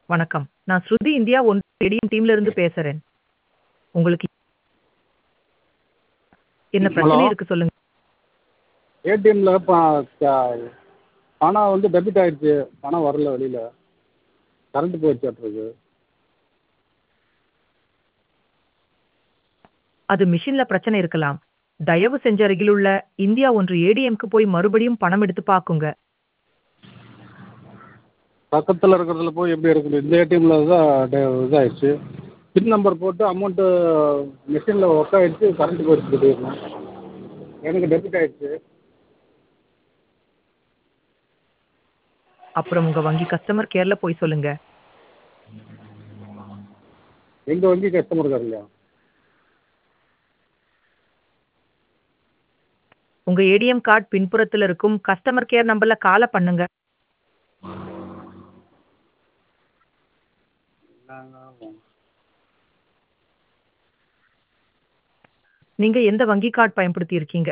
வணக்கம். நான் ஸ்ருதி India one ATM டீம்ல இருந்து பேசுறேன். உங்களுக்கு என்ன பிரச்சனை ஹலோ. இருக்கு சொல்லுங்க. ஏடிஎம்ல ப க பணம் வந்து டெபிட் ஆயிடுச்சு. பணம் வரல வெளியில. கரண்ட் போயிடுச்சாட்ருக்கு. அது மிஷின்ல பிரச்சனை இருக்கலாம். தயவு செஞ்சு அருகிலுள்ள இந்தியா ஒன்று ஏடிஎம்க்கு போய் மறுபடியும் பணம் எடுத்து பாக்குங்க. பக்கத்துல இருக்கிறதுல போய் எப்படி எடுக்க முடியும்? இந்த ஏடிஎம்ல தான் டே இதாயிடுச்சு. பின் நம்பர் போட்டு அமௌண்ட்டு மிஷின்ல ஒர்க் ஆயிடுச்சு. கரண்ட் போயிடுச்சு திடீர்னு. எனக்கு டெபிட் ஆயிடுச்சு. அப்புறம் உங்க வங்கி கஸ்டமர் கேர்ல போய் சொல்லுங்க. எங்க வங்கி கஸ்டமர் கேர்லயா? உங்க ஏடிஎம் கார்டு பின்புறத்துல இருக்கும் கஸ்டமர் கேர் நம்பர்ல கால பண்ணுங்க. நீங்க எந்த வங்கி கார்டு பயன்படுத்தி இருக்கீங்க?